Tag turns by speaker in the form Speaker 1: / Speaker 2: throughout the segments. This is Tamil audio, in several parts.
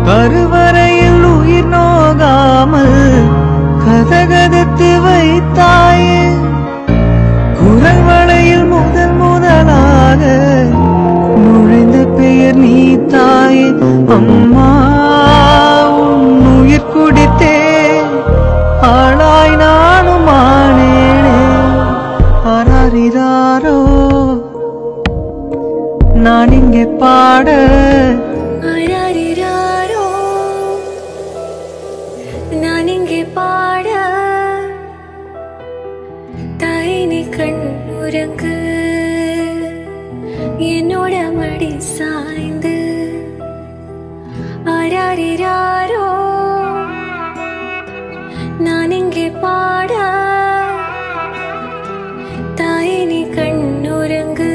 Speaker 1: கருவறையில் உயிர் நோகாமல் கதகதத்து வைத்தாயே குரல் வளையில் முதல் முதலாக நுழைந்த பெயர் நீ தாயே அம்மா உன் உயிர் குடித்தே ஆளாய் நானும் ஆனேனே ஆராரிராரோ நான் இங்கே பாட
Speaker 2: ஆராரிராரோ நான் இங்கே பாட தாய் நீ கண் உறங்கு என்னோட மடி சாய்ந்து ஆராரிராரோ நான் இங்கே பாட தாய் நீ கண் உறங்கு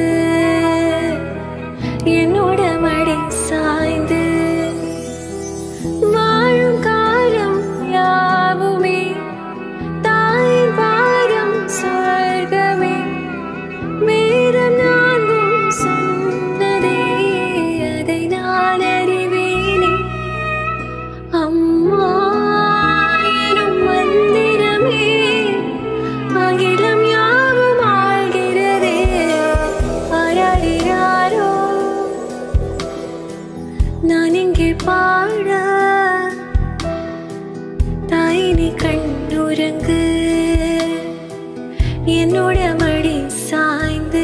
Speaker 2: என்னோட மடி சாய்ந்து வாழும் காலம் யாவுமே தாயின் பாரம் சொர்க்கமே வேதம் நான்கும் சொன்னதே அதை நான் அறிவேனே அம்மா எனும் மந்திரமே அகிலம் யாவும் ஆள்கிறதே ஆராரிராரோ நான் இங்கே பாட தாய் நீ கண்ணுறங்கு என்னோட மடி சாய்ந்து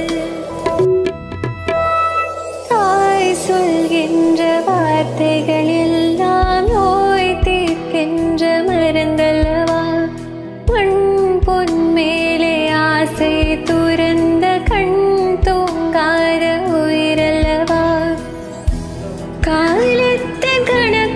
Speaker 2: தாய் சொல்கின்ற வார்த்தைகள் எல்லாம் நோய் தீர்க்கின்ற மருந்தல்லவா மண் பொன் மேலே ஆசை துறந்த கண் தூங்காத உயிரல்லவா காலத்தின் கணக்கு